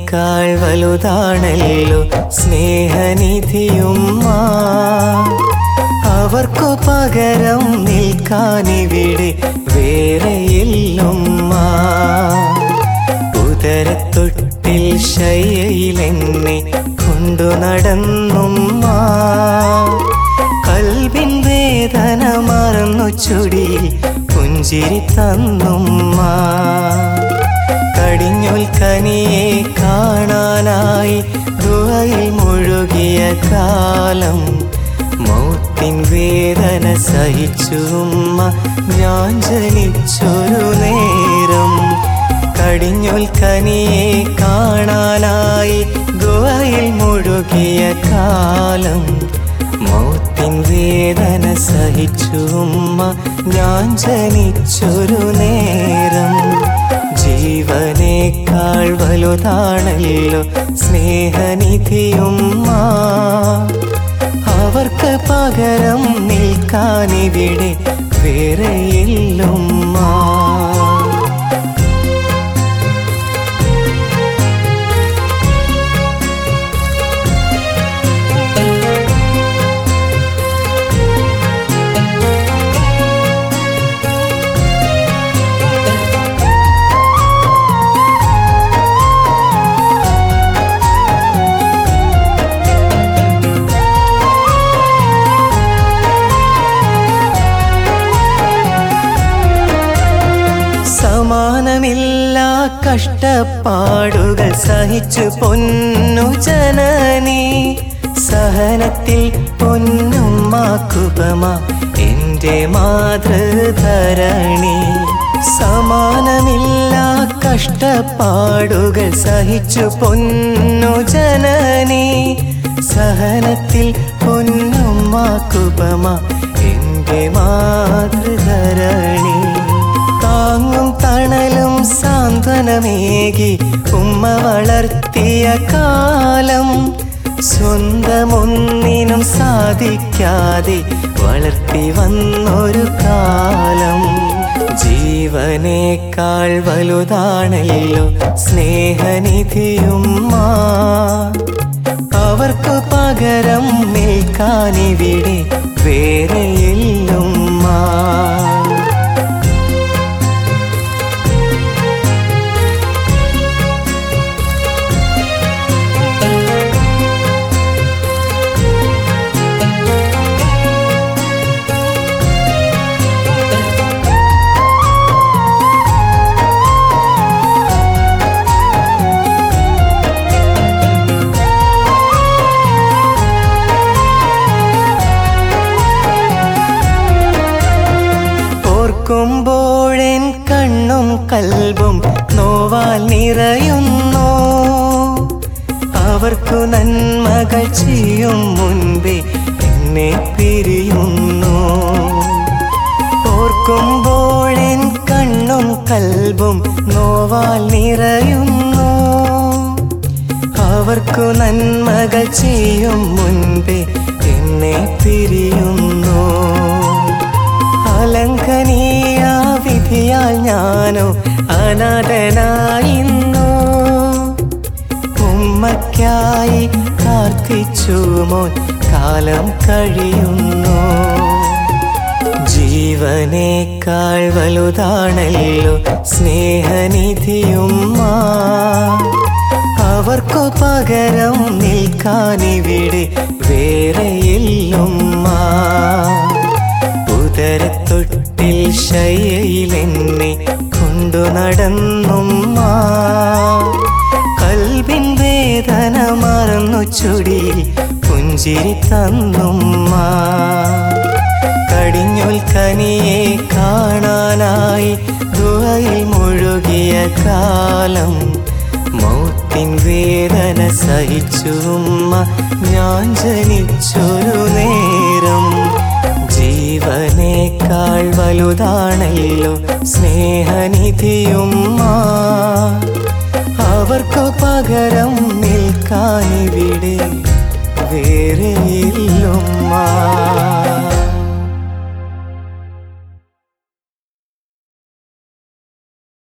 ജീവനേക്കാൾ വലുതാണല്ലോ സ്നേഹനിധിയുമ്മ അവർക്കു പകരം നിൽക്കാനിവിടെ വേറെയില്ലുമ്മ ഉദരത്തൊട്ടിൽ ശയ്യയിലെന്നെ കൊണ്ടു നടന്നുമ്മ കൽവിൻ വേദന മറന്നു ചുടിയിൽ പുഞ്ചിരി തന്നുമ്മ കടിഞ്ഞുൽ കനിയെ കാണാനായി ദുവയിൽ മുഴുകിയ കാലം മൗത്തിൻ വേദന സഹിച്ചുമ്മ ഞാൻ ജനിച്ചൊരു നേരം കടിഞ്ഞുൽ കനിയെ കാണാനായി ദുവയിൽ മുഴുകിയ കാലം മൗത്തിൻ വേദന സഹിച്ചുമ്മ ഞാൻ ജനിച്ചൊരു നേരം ജീവനേക്കാൾ വലുതാണല്ലോ സ്നേഹനിധിയുമ്മ അവർക്ക് പകരം നിൽക്കാനിവിടെ വേറെയില്ലുമ്മ സമാനമില്ല കഷ്ടപ്പാടുകൾ സഹിച്ചു പൊന്നു ജനനി സഹനത്തിൽ പൊന്നുമാക്കുപമ എൻ്റെ മാതൃധരണി സമാനമില്ല കഷ്ടപ്പാടുകൾ സഹിച്ചു പൊന്നു ജനനി സഹനത്തിൽ പൊന്നുമാക്കുപമ എൻ്റെ മാതൃധരണി താങ്ങും തണലും സാന്ത്വനമേകി ഉമ്മ വളർത്തിയ കാലം സ്വന്തമൊന്നിനും സാധിക്കാതെ വളർത്തി വന്നൊരു കാലം ജീവനേക്കാൾ വലുതാണല്ലോ സ്നേഹനിധിയുമ്മ അവർക്കു പകരം നിൽക്കാനിവിടെ വേറെയില്ലുമ്മ ഓർക്കുമ്പോഴെൻ കണ്ണും കൽബും നോവാൽ നിറയുന്നു അവർക്കു നന്മകൾ ചെയ്യും മുൻപേ എന്നെ പിരിയുന്നു ഓർക്കുമ്പോഴെൻ കണ്ണും കൽബും നോവാൽ നിറയുന്നു അവർക്കു നന്മകൾ ചെയ്യും മുൻപേ എന്നെ പിരിയുന്നു അലങ്കനീയ വിധിയാൽ ഞാനോ അനാഥനായിന്നു ഉമ്മയ്ക്കായി പ്രാർത്ഥിച്ചു മോൻ കാലം കഴിയുന്നു ജീവനേക്കാൾ വലുതാണല്ലോ സ്നേഹനിധിയുമ്മ അവർക്കു പകരം നിൽക്കാനിവിടെ വേറെയില്ലുമ്മ ഉദരത്തൊട്ടിൽ ശയ്യയിലെന്നെ കൊണ്ടു നടന്നുമ്മ കൽവിൻ വേദന മറന്നു ചുടിയിൽ പുഞ്ചിരി തന്നുമ്മ കടിഞ്ഞുൽ കനിയെ കാണാനായി ദുവയിൽ മുഴുകിയ കാലം മൗത്തിൻ വേദന സഹിച്ചുമ്മ ഞാൻ ജനിച്ചൊരു നേരം ജീവനേക്കാൾ വലുതാണല്ലോ സ്നേഹനിധിയുമ്മ അവർക്കു പകരം